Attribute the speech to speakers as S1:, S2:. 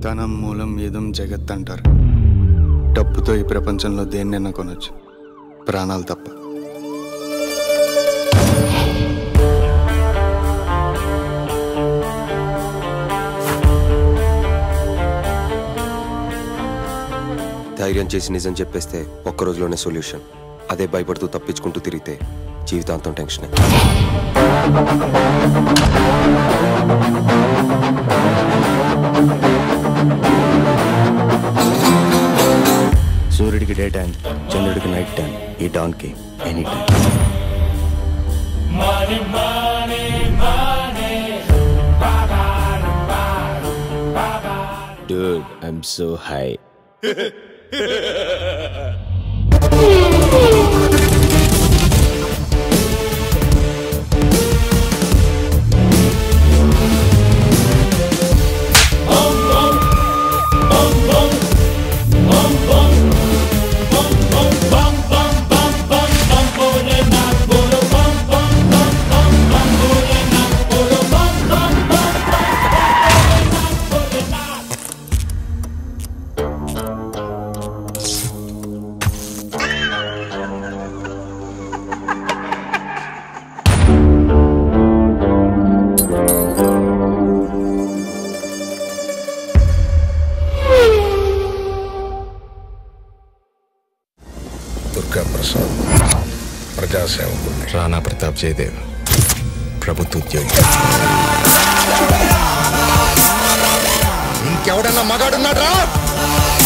S1: ధనం మూలం ఏదం జగత్ అంటారు డబ్బుతో ఈ ప్రపంచంలో దేన్నైనా కొనొచ్చు ప్రాణాలు తప్ప
S2: ధైర్యం చేసి నిజం చెప్పేస్తే ఒక్క రోజులోనే సొల్యూషన్ అదే భయపడుతూ తప్పించుకుంటూ తిరిగితే జీవితాంతం టెన్షన్
S3: సూర్యుడికి డే టైం చంద్రుడికి నైట్ టైం ఈ డాన్కి any time Dude, I'm so high.
S4: Durga Prasad ప్రజాసేవకుడిని
S5: రాణా ప్రతాప్ జయదేవ్ ప్రభుత్వ ఉద్యోగి
S4: ఇంకెవడన్నా మగాడున్నాడ్రా